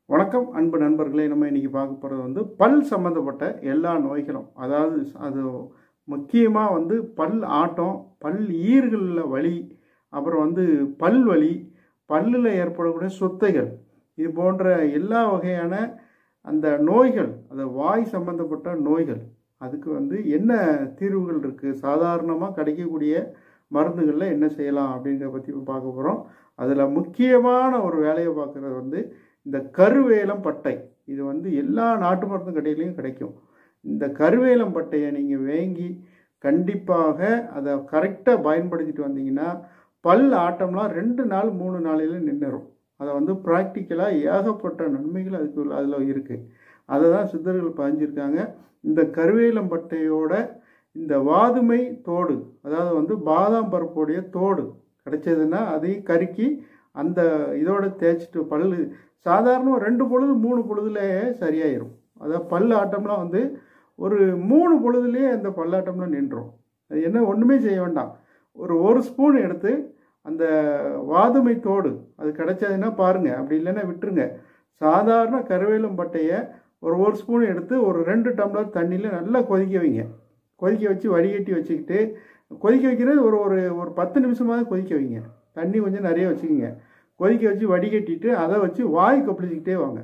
வணக்கம் அன்பு நண்பர்களே நம்ம இன்னைக்கு பார்க்க போகிறது வந்து பல் சம்மந்தப்பட்ட எல்லா நோய்களும் அதாவது அது முக்கியமாக வந்து பல் ஆட்டம் பல் ஈர்களில் வலி அப்புறம் வந்து பல் வலி பல்லில் ஏற்படக்கூடிய சொத்தைகள் இது போன்ற எல்லா வகையான அந்த நோய்கள் அந்த வாய் சம்பந்தப்பட்ட நோய்கள் அதுக்கு வந்து என்ன தீர்வுகள் இருக்குது சாதாரணமாக கிடைக்கக்கூடிய மருந்துகளில் என்ன செய்யலாம் அப்படிங்கிறத பற்றி பார்க்க போகிறோம் அதில் முக்கியமான ஒரு வேலையை பார்க்குறது வந்து இந்த கருவேலம் பட்டை இது வந்து எல்லா நாட்டு மருந்து கடையிலையும் கிடைக்கும் இந்த கருவேலம் பட்டையை நீங்கள் வாங்கி கண்டிப்பாக அதை கரெக்டாக பயன்படுத்திட்டு வந்தீங்கன்னா பல் ஆட்டம்லாம் ரெண்டு நாள் மூணு நாளையில் நின்றுரும் அதை வந்து ப்ராக்டிக்கலாக ஏகப்பட்ட நன்மைகள் அதுக்கு அதில் இருக்குது அதை தான் சித்தர்கள் பதிஞ்சிருக்காங்க இந்த கருவேலம் பட்டையோட இந்த வாதுமை தோடு அதாவது வந்து பாதாம் பருப்புடைய தோடு கிடைச்சதுன்னா அதையும் கருக்கி அந்த இதோட தேய்ச்சிட்டு பல்லு சாதாரண ரெண்டு பொழுது மூணு பொழுதுல சரியாயிரும் அதாவது பல் ஆட்டம்லாம் வந்து ஒரு மூணு பொழுதுலேயே அந்த பல்லாட்டம்லாம் நின்றோம் அது என்ன ஒன்றுமே செய்ய வேண்டாம் ஒரு ஒரு ஸ்பூன் எடுத்து அந்த வாதுமை தோடு அது கிடைச்சதுன்னா பாருங்கள் அப்படி இல்லைன்னா விட்டுருங்க சாதாரண கருவேலம் பட்டையை ஒரு ஒரு ஸ்பூன் எடுத்து ஒரு ரெண்டு டம்ளர் தண்ணியில் நல்லா கொதிக்க வைங்க கொதிக்க வச்சு வடிகட்டி வச்சுக்கிட்டு கொதிக்க வைக்கிறது ஒரு ஒரு ஒரு பத்து நிமிஷமாவது கொதிக்க வைங்க தண்ணி கொஞ்சம் நிறைய வச்சுக்கோங்க கொதிக்க வச்சு வடிகட்டிட்டு அதை வச்சு வாய் கொப்பளிச்சிக்கிட்டே வாங்க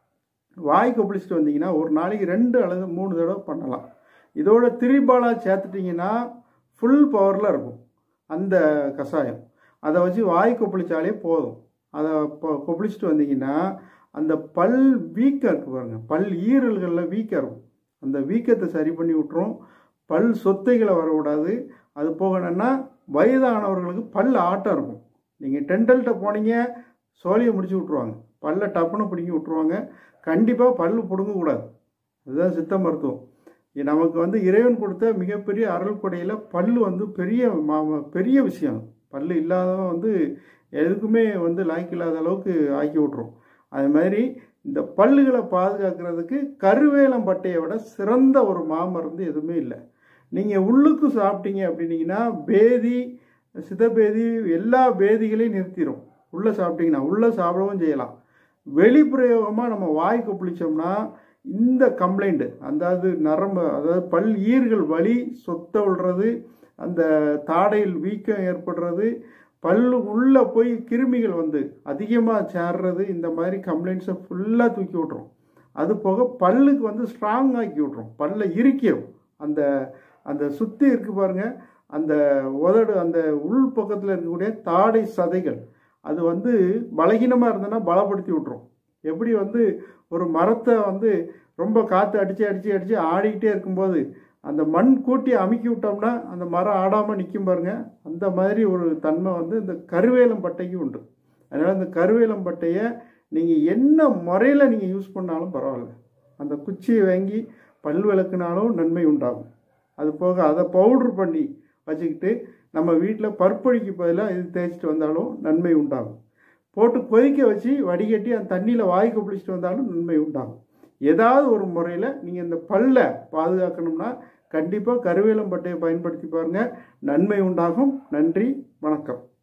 வாய் கொப்பளிச்சிட்டு வந்தீங்கன்னா ஒரு நாளைக்கு ரெண்டு அல்லது மூணு தடவை பண்ணலாம் இதோட திரிபாலா சேர்த்துட்டிங்கன்னா ஃபுல் பவரில் இருக்கும் அந்த கஷாயம் அதை வச்சு வாய் கொப்பளிச்சாலே போதும் அதை இப்போ கொப்பளிச்சிட்டு வந்தீங்கன்னா அந்த பல் வீக்கம் இருக்கு பாருங்கள் பல் ஈரல்களில் வீக்கம் இருக்கும் அந்த வீக்கத்தை சரி பண்ணி விட்டுரும் பல் சொத்தைகளை வரக்கூடாது அது போகணுன்னா வயதானவர்களுக்கு பல் ஆட்டம் இருக்கும் நீங்கள் டென்டல்கிட்ட போனீங்க சோழியை முடிச்சு விட்ருவாங்க பல்ல டப்புன்னு பிடிங்கி விட்ருவாங்க கண்டிப்பாக பல் பிடுங்கக்கூடாது அதுதான் சித்த மருத்துவம் இது நமக்கு வந்து இறைவன் கொடுத்த மிகப்பெரிய அருள் கொடையில் பல் வந்து பெரிய மா- பெரிய விஷயம் பல் இல்லாதவன் வந்து எதுக்குமே வந்து லாய்க்கு இல்லாத அளவுக்கு ஆக்கி விட்ரும் அது மாதிரி இந்த பல்லுகளை பாதுகாக்கிறதுக்கு கருவேலம் பட்டையை விட சிறந்த ஒரு மாமருந்து எதுவுமே இல்லை நீங்கள் உள்ளுக்கு சாப்பிட்டீங்க அப்படின்னீங்கன்னா பேதி சிதபேதி எல்லா பேதிகளையும் நிறுத்திடும் உள்ளே சாப்பிட்டீங்கன்னா உள்ளே சாப்பிடவும் செய்யலாம் வெளிப்பிரயோகமாக நம்ம வாய் கொப்பளிச்சோம்னா இந்த கம்ப்ளைண்ட்டு அதாவது நரம்பு அதாவது பல் ஈர்கள் வலி சொத்த விடுறது அந்த தாடையில் வீக்கம் ஏற்படுறது பல்லு உள்ளே போய் கிருமிகள் வந்து அதிகமாக சேர்றது இந்த மாதிரி கம்ப்ளைண்ட்ஸை ஃபுல்லாக தூக்கி விட்ரும் அது போக பல்லுக்கு வந்து ஸ்ட்ராங் ஆக்கி விட்ரும் பல்லை இறுக்கிடும் அந்த அந்த சுற்றி இருக்கு பாருங்க அந்த உதடு அந்த உள் பக்கத்தில் இருக்கக்கூடிய தாடை சதைகள் அது வந்து பலகீனமாக இருந்ததுன்னா பலப்படுத்தி விட்ரும் எப்படி வந்து ஒரு மரத்தை வந்து ரொம்ப காற்று அடித்து அடித்து அடித்து ஆடிக்கிட்டே இருக்கும்போது அந்த மண் கூட்டி அமுக்கி விட்டோம்னா அந்த மரம் ஆடாமல் நிற்கும் பாருங்க அந்த மாதிரி ஒரு தன்மை வந்து இந்த கருவேலம் பட்டைக்கு உண்டு அதனால் இந்த கருவேலம் பட்டையை நீங்கள் என்ன முறையில் நீங்கள் யூஸ் பண்ணாலும் பரவாயில்ல அந்த குச்சியை வாங்கி பல் விளக்குனாலும் நன்மை உண்டாகும் அது போக அதை பவுட்ரு பண்ணி வச்சுக்கிட்டு நம்ம வீட்டில் பற்பொழிக்கு பதிலாக இது தேய்ச்சிட்டு வந்தாலும் நன்மை உண்டாகும் போட்டு கொதிக்க வச்சு வடிகட்டி அந்த தண்ணியில் வாய் கொப்பளிச்சிட்டு வந்தாலும் நன்மை உண்டாகும் ஏதாவது ஒரு முறையில் நீங்கள் இந்த பல்லை பாதுகாக்கணும்னா கண்டிப்பாக கருவேலம் பட்டையை பயன்படுத்தி பாருங்கள் நன்மை உண்டாகும் நன்றி வணக்கம்